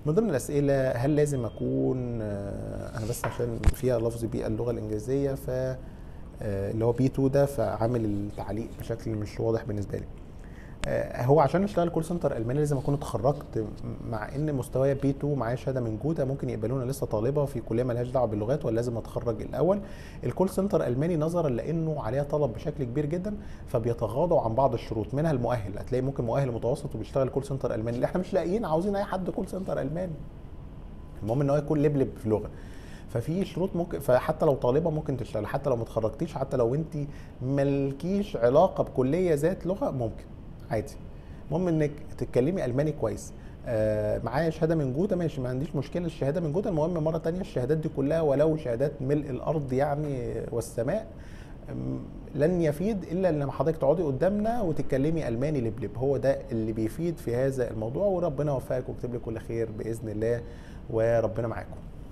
من ضمن الاسئله هل لازم اكون آه، انا بس عشان فيها لفظ بي اللغه الانجليزيه ف آه، اللي هو بي 2 ده فعامل التعليق بشكل مش واضح بالنسبه لي آه، هو عشان اشتغل كول سنتر الماني لازم اكون اتخرجت مع ان مستواي بي 2 معايا شهاده من جوده ممكن يقبلونا لسه طالبه في كليه مالهاش دعوه باللغات ولا لازم اتخرج الاول الكول سنتر الماني نظرا لانه عليها طلب بشكل كبير جدا فبيتغاضوا عن بعض الشروط منها المؤهل هتلاقي ممكن مؤهل متوسط وبيشتغل كول سنتر الماني اللي احنا مش لاقيين عاوزين اي حد كول سنتر الماني المهم ان هو يكون لبلب في لغه ففي شروط ممكن فحتى لو طالبه ممكن تشتغل حتى لو ما اتخرجتيش حتى لو انت مالكيش علاقه بكليه ذات لغه ممكن عادي المهم انك تتكلمي الماني كويس آه معايا شهاده من جوده ماشي ما عنديش مشكله الشهاده من جوده المهم مره تانية الشهادات دي كلها ولو شهادات ملء الارض يعني والسماء أم، لن يفيد الا لما حضرتك تقعدي قدامنا وتتكلمي الماني لبلب هو ده اللي بيفيد في هذا الموضوع وربنا يوفقك ويكتب لك كل خير باذن الله وربنا معاكم